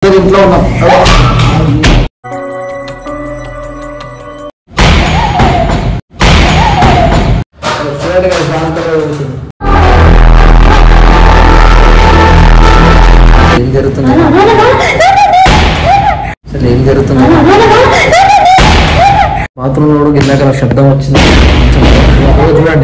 అందరు ఇంట్లో ఉన్నాం చూడండి guys, బాగుంటుందో జరుగుతుంది. ఏం జరుగుతుంది అసలు ఏం జరుగుతుంది బాత్రూమ్ లో ఇందాక నాకు శబ్దం వచ్చింది కొంచెం చూడండి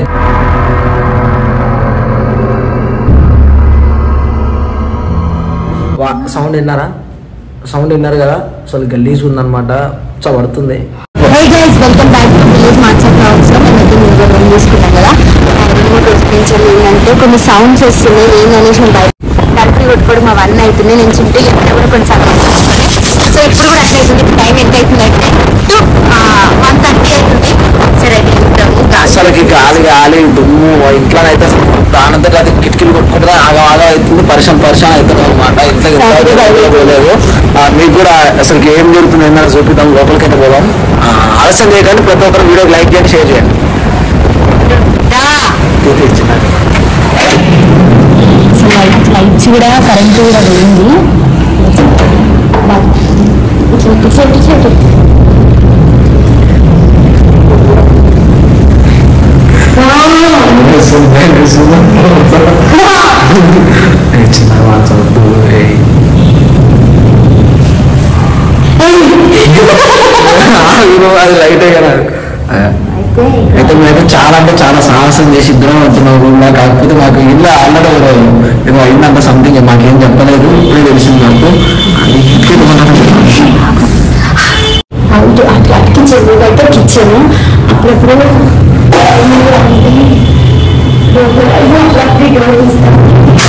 సౌండ్ విన్నారా సౌండ్ విన్నారు కదా అసలు గలీజ్ ఉందన్నమాట చబడుతుంది hey guys welcome back to village monster blogs లో మేము అయితే మీరు రూమ్ తీసుకున్నాం కదా రిమోట్ చూపించాలి ఏంటంటే కొన్ని సౌండ్స్ వస్తున్నాయి ఏంటనేసి నేను బయట తలుపులు కొట్టుకోవడం మా వన్ అవుతుంది నేను చుట్టూ ఎక్కడ కూడా కొన్ని సౌండ్స్ వస్తున్నాయి సో ఇప్పుడు కూడా అట్లా అవుతుంది టైం ఎంత అవుతుంది అంటే వన్ థర్టీ అవుతుంది సరే అయితే చూద్దాము అసలుకి గాలి గాలి దుమ్ము ఇంట్లోనైతే ప్రాణంతో అది కిటికీలు కొట్టుకుంటే ఆగా ఆగా అవుతుంది పరిశ్రమ పరిశ్రమ అవుతుంది అనమాట ఇంత ఇంత బయటకు పోలేదు ఆ, మీకు కూడా అసలుకి ఏం జరుగుతుంది ఏంటని చూపిద్దాం లోపలికి అయితే పోదాం ఆ, ఆలస్యం చేయకండి ప్రతి ఒక్కరు వీడియోకి లైక్ చేయండి షేర్ చేయండి తీర్చినారు సో లైట్ లైట్స్ కూడా కరెంట్ కూడా పోయింది ఇట్లా ఇట్లా ఇట్లా ఇట్లా చిన్న మాట్లాడుతూ అది లైటే కదా అయితే అయితే మేము చాలా అంటే చాలా సాహసం చేసి ఇద్దరం ఉంటున్నాం రూమ్ లో కాకపోతే మాకు ఇల్లు ఆల్రెడీ ఏదో అయిందంట సంథింగ్ మాకేం చెప్పలేదు ఇప్పుడే తెలిసింది నాకు అది కిటికీలు మనం అవుట్ అట్లా కిచెన్ అంటే కిచెన్ అప్పుడప్పుడు డోర్ తీస్తాను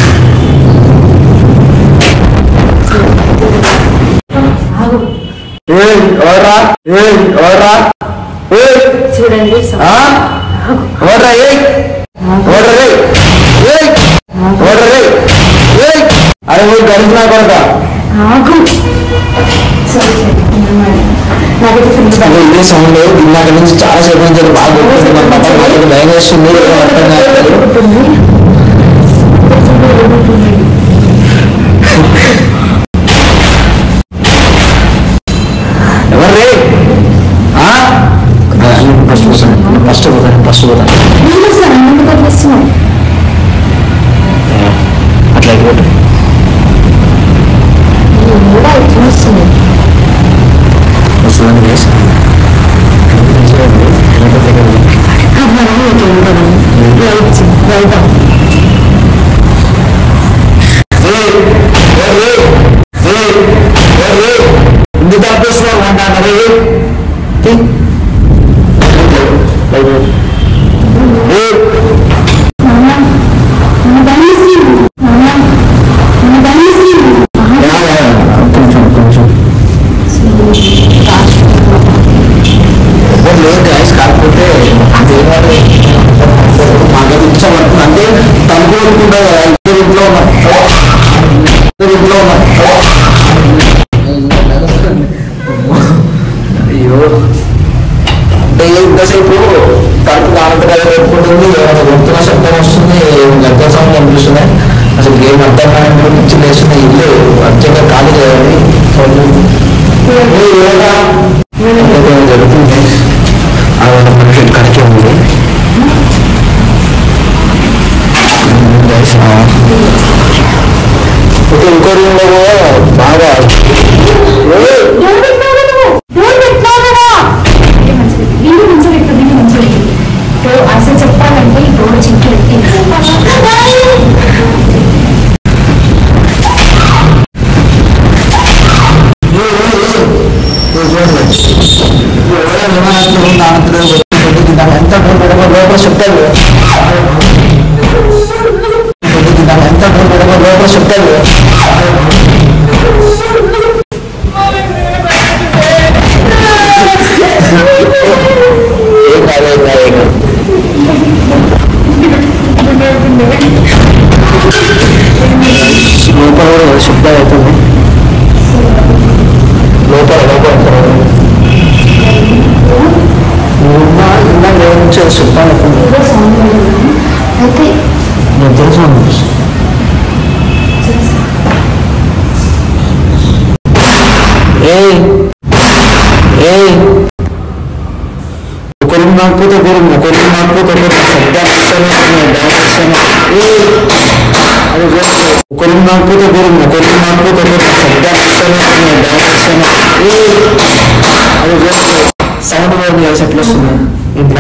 ఏయ్, ఎవర్రా ఏయ్, ఎవర్రా ఏయ్, చూడండి ఆ? ఎవర్రా ఏయ్ ఎవర్రా రేయ్? ఏయ్ ఎవర్రా రేయ్? ఏయ్ అరే పోయి గడిచినా కొడక ఆగు నాకైతే ఫ్రిడ్జ్ అదే ఇదే సౌండ్ ఇందాక నుంచి చాలా సేపు నుంచి అది బాగా కొట్టుకుంటుంది మా పాప నాకైతే భయం వేస్తుంది ఏం అర్థం కావట్లేదు ఉంటుంది ఎవరు రే ఆ? ఆ, ఫస్ట్ పోతాను ఫస్ట్ పోతాను ఫస్ట్ పోతాను నేను సార్ ముందు కనిపిస్తున్నాను అట్లా అయిపోతుంది నేను కూడా ఇట్లా వస్తుంది వస్తుందని వేసి మనం ఇట్లా ఉంటాను రైట్ రైట్ ఎందుకు తప్పేస్తున్నావు అంటారు కొంచెం కొంచెం ఎవరు లేదు guys, కాకపోతే దేవాలయం మాకు ఇచ్చబడుతుంది అంటే తలుపు కొట్టుకుంటారు కదా ఇద్దరు ఇంట్లో ఉన్నారు ఇద్దరు ఇంట్లో ఉన్నారు అయ్యో అంటే ఇంతసేపు తలుపు కానంతగా పెట్టుకుంటుంది ఏమైనా గొంతున్న శబ్దం వస్తుంది గద్ద సౌండ్ కనిపిస్తున్నాయి అసలు ఏం అర్థం కాని పిచ్చి లేస్తుంది ఇల్లు అర్జెంట్గా ఖాళీ చేయాలి ఏ, ఏడా? ఏదో జరుగుతుంది ఆ ఒక మనిషి ఇక్కడికే ఉంది Guys, ఆ, ఓకే, ఇంకో రూమ్ లో కూడా బాగా ఏ, డోర్ పెట్టినావు కదా నువ్వు డోర్ పెట్టినావు కదా వీళ్ళు మంచిగా పెట్టు వీళ్ళు మంచిగా పెట్టు డోర్ అసలు చెప్పాలంటే ఈ డోర్ చింకి పెట్టి ఎంత లోపల చెప్తాడు ఎంత లోపల చెప్తాడు ఏం కాదు ఏం కాదు ఏం కాదు లోపల కూడా శబ్దం అవుతుంది లోపల లోపల ఇందాక నుంచి శబ్దం అవుతుంది ఏయ్ ఏయ్ ఒకరు మాకపోతే ఒకరు ఒకరు మాకపోతే ఒకరు శబ్దాలు ఇస్తాను డైరెక్షన్ ఒకరు మాకపోతే ఒకరు ఒకరు మాకపోతే ఒకరు శబ్దాలు ఇస్తాను డైరెక్షన్ సౌండ్ బాగుంది కదా ఎట్లా వస్తుంది ఇంట్లో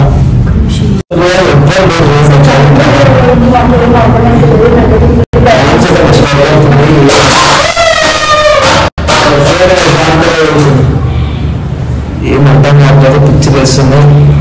ఏమంటాం కాకపోతే పిచ్చి వేస్తుంది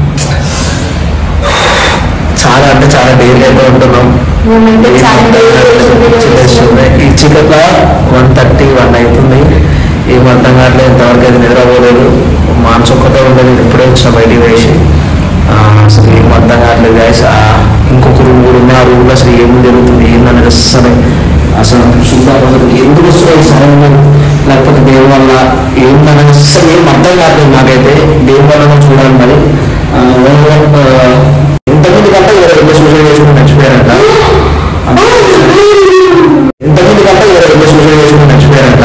చాలా అంటే చాలా డైలీ అయితే ఉంటున్నాం మేమైతే చాలా పిచ్చి వేస్తుంది. ఈ చికెన్ వన్ థర్టీ వన్ అవుతుంది ఏం అర్థం కావట్లేదు ఇంతవరకు అయితే నిద్రపోలేదు మాంసం ఒక్కటే ఉండదు ఇప్పుడే వచ్చిన బయటికి వేసి ఆ, అసలు ఏం అర్థం కావట్లేదు guys. ఆ ఇంకొక రూమ్ కూడా ఉంది ఆ రూమ్లో అసలు ఏం జరుగుతుంది ఏందనేది అసలు అసలు చూద్దాం అసలు ఎందుకు వస్తున్నాయి సడన్గా లేకపోతే దేవుని వల్ల ఏందనేది అసలు ఏం అర్థం కావట్లేదు నాకైతే దేవుని వల్ల చూడాలి మరి ఆ, ఆ, ఇంతకుముందు కంటే ఇరవై రెండు సూసైడ్ చేసుకుని మర్చిపోయారంట ఇంతకుముందు కంటే ఇరవై రెండు సూసైడ్ చేసుకుని మర్చిపోయారంట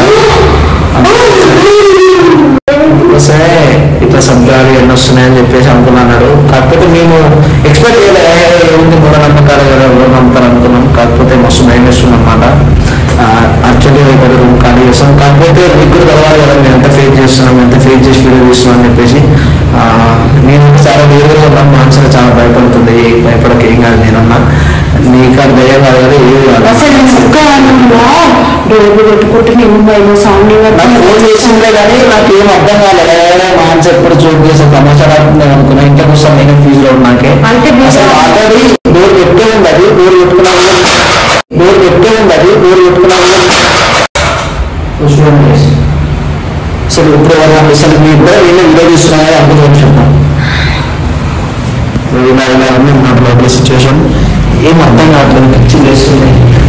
సరే ఇట్లా శబ్దాలు ఎన్ని వస్తున్నాయని చెప్పేసి అనుకున్నాడు కాకపోతే మేము ఎక్స్పెక్ట్ చేయలే ఏముంది మూఢ నమ్మకాలు కదా ఎవరు నమ్ముతారు అనుకున్నాం కాకపోతే మస్తు మైండ్ వస్తుంది అనమాట యాక్చువల్లీ ఇక్కడ రూమ్ ఖాళీ చేస్తాం కాకపోతే మీకు కూడా తెలవాలి కదా మేము ఎంత ఫేస్ చేస్తున్నాం ఎంత ఫేస్ చేసి వీడియో తీస్తున్నాం అని చెప్పేసి ఆ, నేను చాలా వేరుగా ఉన్నాం మనసులో చాలా భయపడుతుంది ఏ భయపడక ఏం కాదు నేనన్నా నీకు అది భయం కాదు కదా ఏది కాదు అసలు ఒక్కదానంలో డోర్లు కొట్టుకుంటూ నేను భయం సౌండ్ నాకు ఫోన్ చేసిందే కానీ నాకు ఏం అర్థం కాలేదు మాన్స్ ఎప్పుడు జోక్ చేసే తమాషా రాకుండా అనుకున్నా ఇంట్లోకి వస్తాను నేను ఫీజులో ఉన్నాకే అంటే మీరు- అసలు ఆల్రెడీ డోర్ పెట్టే ఉంది అది డోర్ పెట్టుకున్నా డోర్ పెట్టే ఉంది అది డోర్ పెట్టుకున్నా అసలు ఇప్పుడు ఎవరు అసలు మీ ఇద్దరు వీళ్ళు వీడియో తీస్తున్నారని అనుకుంటాను చెప్పాను ఇలా ఇలా ఉంది నా లోపల సిచ్యువేషన్ ఏం అర్థం కావట్లేదు పిచ్చి లేస్తుంది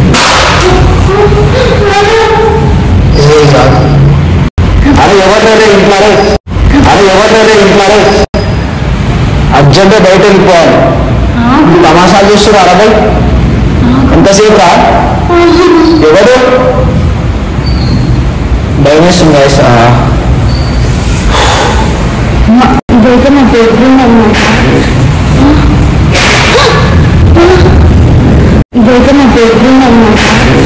ఏ కాదు అరే ఎవరు ఇంట్లో అరే ఎవరు ఇంట్లో అర్జెంట్ బయట వెళ్ళిపోవాలి తమాషాలు చూస్తున్నారు అరవై ఎంతసేపు రా ఎవడు భయం వేస్తుంది guys. ఆ, ఇదైతే నా బెడ్రూమ్ అనమాట ఇదైతే నా బెడ్రూమ్ అనమాట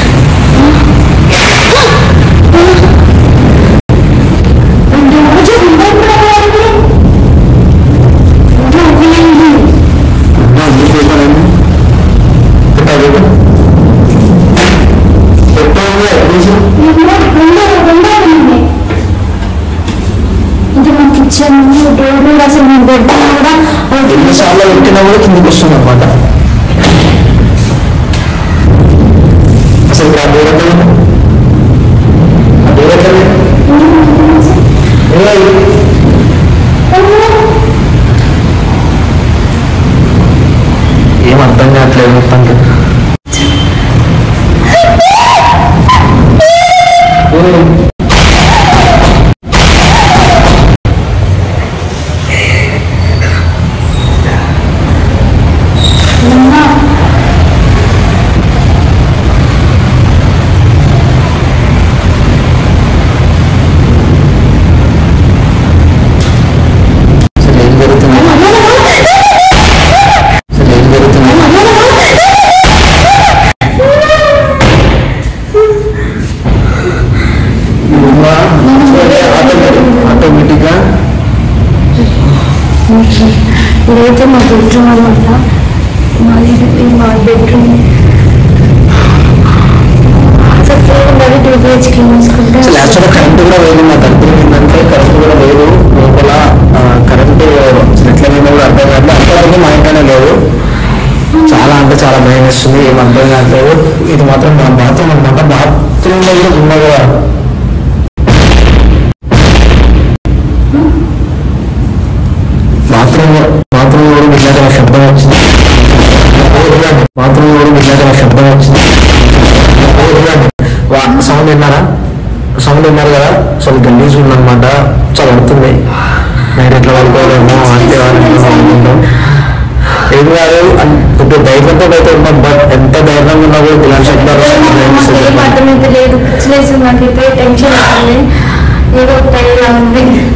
అమ్మా, ఎందుకు చెప్పాలండి? పెట్టాలి. పెట్టాలి, ఎక్కడ తీసావు? కిచెన్ డోర్ అసలు మీ బెడ్రూమ్ కూడా ఎన్నిసార్లు పెట్టినా కూడా కిందకి వస్తుంది అనమాట అసలు ఆ డోర్ ఎక్కడ ఉంది? ఆ డోర్ ఎక్కడ ఉంది? ఏయ్, ఏం అర్థం కావట్లేదు మొత్తానికి ఏయ్. అసలు ఏం జరుగుతుంది అసలు ఏం జరుగుతుంది ఆటోమేటిక్గా ఇదైతే మా బెడ్రూమ్ అనమాట మాది ఇది మా బెడ్రూమ్ చక్కగా టూ బిహెచ్కి తీసుకుంటే అసలు యాక్చువల్గా కరెంట్ కూడా లేదు మా దగ్గర ఏంటంటే కరెంట్ కూడా లేదు లోపల ఆ, కరెంట్ అసలు ఎట్లా పోయిందో కూడా అర్థం కావట్లేదు అంతవరకు మా ఇంట్లోనే లేదు చాలా అంటే చాలా భయం వేస్తుంది ఏం అర్థం కావట్లేదు ఇది మాత్రం మా బాత్రూమ్ అనమాట బాత్రూమ్ లో కూడా ఉన్నది కూడా బాత్రూమ్ బాత్రూమ్ కూడా విన్నాక శబ్దం వచ్చింది బాత్రూమ్ కూడా విన్నాక శబ్దం వచ్చింది సౌండ్ విన్నారా సౌండ్ విన్నారు కదా అసలు గలీజ్ ఉందన్నమాట చాలా పడుతుంది నైట్ ఎట్లా పడుకోలేము అంటే అనుకుంటాం ఏం కాదు అన్- ఇప్పుడు ధైర్యంతో అయితే ఉంటాం బట్ ఎంత ధైర్యంగా ఉన్నా కూడా ఇలాంటి శబ్దాలు వస్తే భయం వేస్తుంది. ఏం అర్థమైతే లేదు పిచ్చిలేసింది నాకు ఇప్పుడు టెన్షన్ అవుతుంది ఏదో తేడా ఉంది